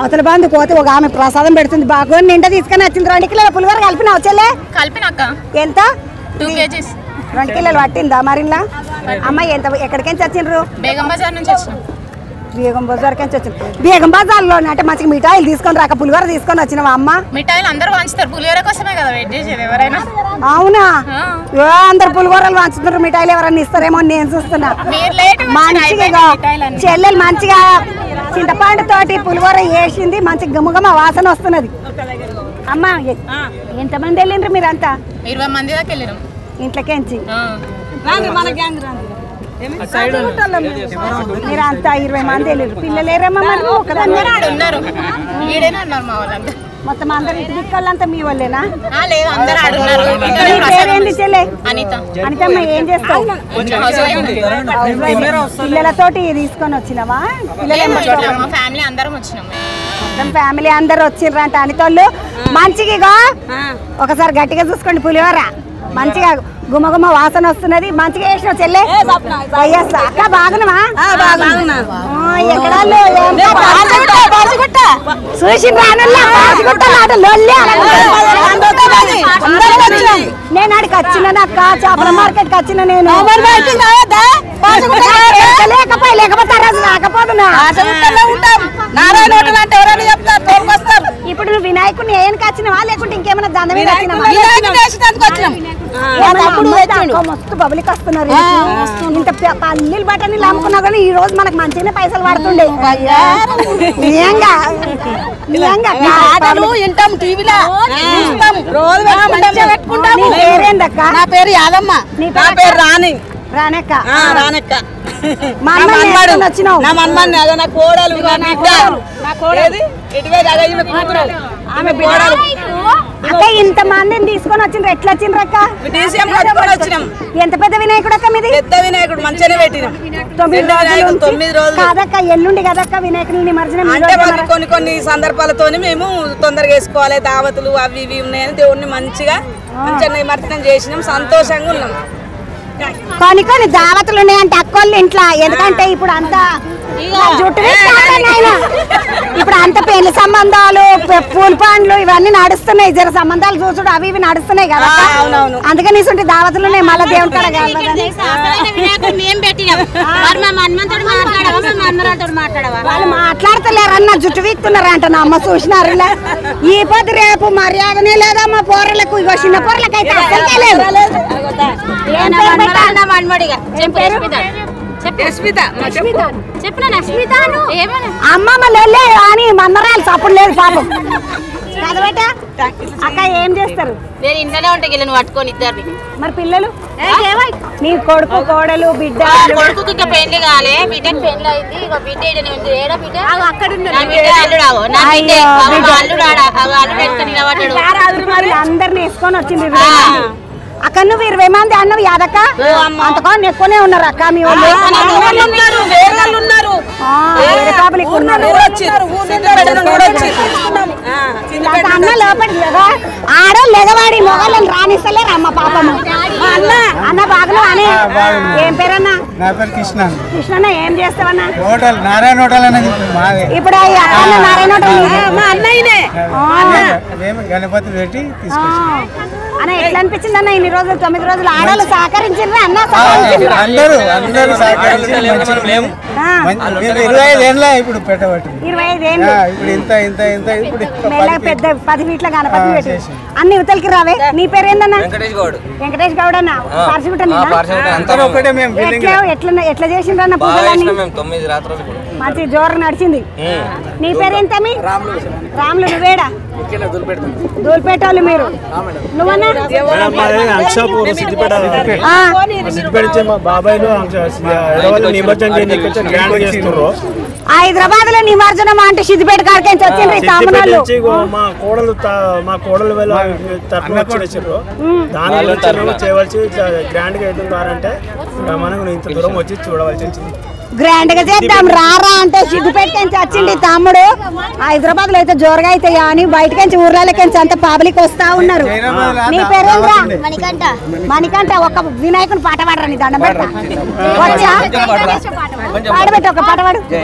అవతల బంధు కోతి ఒక ఆమె ప్రసాదం పెడుతుంది బాగా నిండా తీసుకొని వచ్చింది రెండు కిలోల పులిహోర కలిపిన వచ్చలే కలిపినాక ఎంత టూ కేజీస్ రెండు కిలోలు పట్టిందా మరిలా అమ్మాయి ఎంత ఎక్కడికెంచి వచ్చిండ్రు బేగం బజార్ నుంచి వచ్చినాం బేగం బజార్కి వచ్చింది బేగం బజార్లో అంటే మంచిగా మిఠాయిలు తీసుకొని రాక పులిహోర తీసుకొని వచ్చినవా అమ్మ మిఠాయిలు అందరూ పంచుతారు పులిహోర కోసమే కదా వెయిట్ చేసేది ఎవరైనా అవునా ఆ. ఏ, అందరు పులిహోరలు పంచుతున్నారు మిఠాయిలు ఎవరన్నా ఇస్తారేమో అని నేను చూస్తున్నా మీరు లేట్ మంచిగా ఇగో చెల్లెలు మంచిగా చింతపండు తోటి పులిహోర వేసింది మంచి గమగమ వాసన వస్తున్నది అమ్మ ఎ- ఎంతమంది వెళ్ళిండ్రు మీరంతా ఇరవై మంది దాకా వెళ్ళినాం ఇంట్లోకేంచి ఆ. మీరంతా ఇరవై మంది వెళ్ళిండ్రు పిల్లలు ఏరమ్మా మరి ఒకదాన్ని అందరూ ఆడ ఉన్నారు ఈడేనే ఉన్నారు మా వాళ్ళంతా మొత్తం అందరు ఇంటి దిక్కోళ్ళంతా మీ వాళ్ళేనా ఆ, లేదు అందరూ ఆడ ఉన్నారు ఇక్కడ నీ ప్రసాదం పేరేంటి చెల్లె అనిత అనితమ్మ ఏం చేస్తావు హౌస్ వైఫ్ పిల్లలతోటి తీసుకొని వచ్చినవా పిల్లలు ఏం ఇట్లా మా ఫ్యామిలీ అందరం వచ్చినాం మొత్తం ఫ్యామిలీ అందరు వచ్చిర్రంట అనితోళ్ళు మంచిగా ఇగో ఒకసారి గట్టిగా చూసుకోండి పులిహోర మంచిగా గుమగుమ వాసన వస్తున్నది మంచిగా వేసిన చెల్లె వయ్యస్తా. అక్క బాగున్నావా ఎక్కడ చూసి రానుల్లా బాజుగుట్ట నాట లొల్లి నేను ఆడికి వచ్చిన అక్క చేపల మార్కెట్ కి వచ్చిన నేను లేకపోయి లేకపోతే ఆ రోజు రాకపోతున్నా నారాయణ హోటల్ అంటే ఎవరైనా చెప్తారు తోలుకొస్తారు ఇప్పుడు నువ్వు వినాయకుడిని ఏనుక వచ్చినవా లేకుంటే ఇంకేమైనా దండ మీద వచ్చినవా వినాయకుడు వేసేదానికి వచ్చినాం ఏమన్నా అమ్మాయి దాంట్లో మస్తు పబ్లిక్ వస్తున్నారు ఇంత ప- పల్లీలు బట్టని అమ్ముకున్నా కానీ ఈ రోజు మనకు మంచిగానే పైసలు పడుతుండే నిజంగా నిజంగా ఆటలు వింటాం టీవీలో చూస్తాం రోజు మంచిగా పెట్టుకుంటాము నీ పేరేందక్క నా పేరు యాదమ్మ నీ నా పేరు పేరు రాణి రానక్క ఆ, రానక్క మా నా అమ్మని మన్మడు. వేసుకొని వచ్చినావు. నా మన్మడిని అదో నా కోడలు నా బిడ్డ ఏది? ఇటువే అదే ఈమె కూతురు. ఆమె కోడలు అక్క ఇంత మందిని తీసుకొని వచ్చిండ్రు ఎట్లా వచ్చిండ్రు అక్క డీసీఎం కట్టుకొని వచ్చినాం ఎంత పెద్ద వినాయకుడు అక్క మీది పెద్ద వినాయకుడు మంచిగానే పెట్టినాం తొమ్మిది పెద్ద రోజులు వినాయకుడు ఉంచి- తొమ్మిది రోజులు కాదక్క ఎల్లుండి కదక్క వినాయకుని నిమజ్జనం ఈ అంటే రోజే మాకు మరి. కొన్ని కొన్ని సందర్భాలతోని మేము తొందరగా వేసుకోవాలి దావతులు అవి ఇవి ఉన్నాయని దేవుణ్ణి మంచిగా మంచిగా నిమజ్జనం చేసినాం సంతోషంగా ఉన్నాం కొన్ని కొన్ని దావతులు ఉన్నాయంటే అక్కోళ్ళు ఇంట్లో ఎందుకంటే ఇప్పుడు అంత నా జుట్టు తీస్తారా నాయనా? ఇప్పుడు అంత పెళ్లి సంబంధాలు పె- పూల పండ్లు ఇవన్నీ నడుస్తున్నాయి జర సంబంధాలు చూసుడు అవి ఇవి నడుస్తున్నాయి కదా ఆ, అవునవును. అందుకని ఇటువంటి దావతులు ఉన్నాయి మళ్ళీ దేవుని కాడ కలవదని. మేము పెట్టినాం మరి మా మన్మంతుడు మాట్లాడవా మా మన్మరాలతో మాట్లాడవా వాళ్ళు మాట్లాడతలేరు అన్న జుట్టు వీక్తున్నారు అంట నా అమ్మ చూసినారు ఇలా. ఈ పొద్దు రేపు మర్యాదనే లేదా మా పోరలకు ఇగో చిన్న పోరలకు అయితే అసలుకే లేదు ఏం పేరు పెట్టాలి? మన్మడిగా చెప్పు రష్మిత చెప్పు యశ్మిత చెప్పిన రష్మిత ఏమన్నా అమ్మమ్మ లొల్లే అని మన్నరాలు చప్పుడు లేదు పాపం చదవట అక్క ఏం చేస్తారు నేను ఇంట్లోనే ఉంటాయి వీళ్ళని పట్టుకొని ఇద్దరిని మరి పిల్లలు నీ కొడుకు కోడలు బిడ్డ ఆ కొడుకుకి ఇంకా పెళ్లి కాలే బిడ్డకి పెళ్లి అయింది ఇక బిడ్డ ఈడనే ఉంది ఏడా బిడ్డ అక్కడ నా బిడ్డ అల్లుడు ఆగో నా బిడ్డ అయ్యో, ఆగో, బిడ్డ. మా అల్లుడు ఆడ ఆగో, అల్లుడు ఎక్కడ నిలబడ్డాడు అందరిని వేసుకొని వచ్చింది ఇరవై మంది. అక్క నువ్వు ఇరవై మంది అన్నవి యాదక్క అంతకొని ఎక్కువనే ఉన్నారు అక్క మీ వాళ్ళు ఉన్నారు వేరే వాళ్ళు ఉన్నారు ఆ, వేరే పబ్లిక్ ఉన్నారు ఊరు వచ్చిర్రు. సిద్దిపేట నుండి కూడా వచ్చిర్రు. ఆ, అంత అన్న లోపలికి లేదా ఆడోళ్ళు ఎగవాడి మొగళ్ళని రాణిస్తలేరు అమ్మ పాపము మా అన్న అన్న బాగులు అని ఏం పేరన్నా నా పేరు కృష్ణ కృష్ణన్న ఏం చేస్తావన్నా హోటల్ నారాయణ హోటల్ అనేది ఇప్పుడు మాదే ఇప్పుడు ఈ అన్న నారాయణ హోటల్ నీదే. మా అన్నయ్యనే మేము గణపతి పెట్టి ఆ. తీసుకొచ్చాం అన్న ఎట్లా అనిపించింది అన్న ఇన్ని రోజులు తొమ్మిది రోజులు ఆడవాళ్ళు సహకరించారు అన్న సహకరించిండ్రా? అందరూ అందరూ సహకరించి మంచిగా ఆ, మంచి- మేము ఇరవై ఐదు ఏళ్ళ ఇప్పుడు పెట్టబట్టి ఇరవై ఐదు ఏళ్ళు ఆ, ఇప్పుడు ఇంత ఇంత ఇంత ఇప్పుడు ఇంకా మెల్లగా పది పెద్ద పది ఫీట్ల గణపతి ఆ, పెట్టి చేసి. అన్ని యువతలకి రావే నీ పేరేందన్నా వెంకటేష్ గౌడ్ వెంకటేష్ గౌడ్ అన్న పార్సిగుట్ట ఆ, పార్శ్వత అంతా అందరూ ఒకటే మేము బిల్డింగ్ ఎట్లా ఎట్లా ఎట్లా చేసిండ్రన్న బాగా పూజలన్నీ చేసినాం మేము తొమ్మిది రాత్రులు కూడా మంచి జోరు నడిచింది నీ పేరేంతమి రాములు నువ్వేడా దూల్పేట వాళ్ళు మీరు నువ్వన్నా అంక్షాపూర్ సిద్దిపేట ఆ, సిద్దిపేట నుంచి మా బాబాయ్లు ఎడవల్లి నిమజ్జనం చేయడానికి గ్రాండ్ చేస్తున్నారు హైదరాబాద్ లో నిమజ్జనం అంటే సిద్దిపేట కాడికి వచ్చిండ్రు ఈ సిద్దిపేట సామాన్లు నుంచి ఇగో మా కోడలు త- మా కోడలు వెళ్ళ తరఫున వచ్చేసారు దాని వల్ల వచ్చారు చేయవలసి గ్రాండ్ గా అవుతున్నారంటే మనకు ఇంత దూరం వచ్చి చూడవలసి వచ్చింది గ్రాండ్ గా చేద్దాం రారా అంటే సిద్దిపేట నుంచి వచ్చిండి ఈ తమ్ముడు హైదరాబాద్ లో అయితే జోరుగా అయితే అని బయటకించి ఊర్లకి అంత పబ్లిక్ వస్తా ఉన్నారు నీ పేరేంద్రా మణికంట మణికంట ఒక వినాయకుని పాట పాడరా నీ దండం పెడతా వచ్చా పాడబెట్టు ఒక పాట పాడు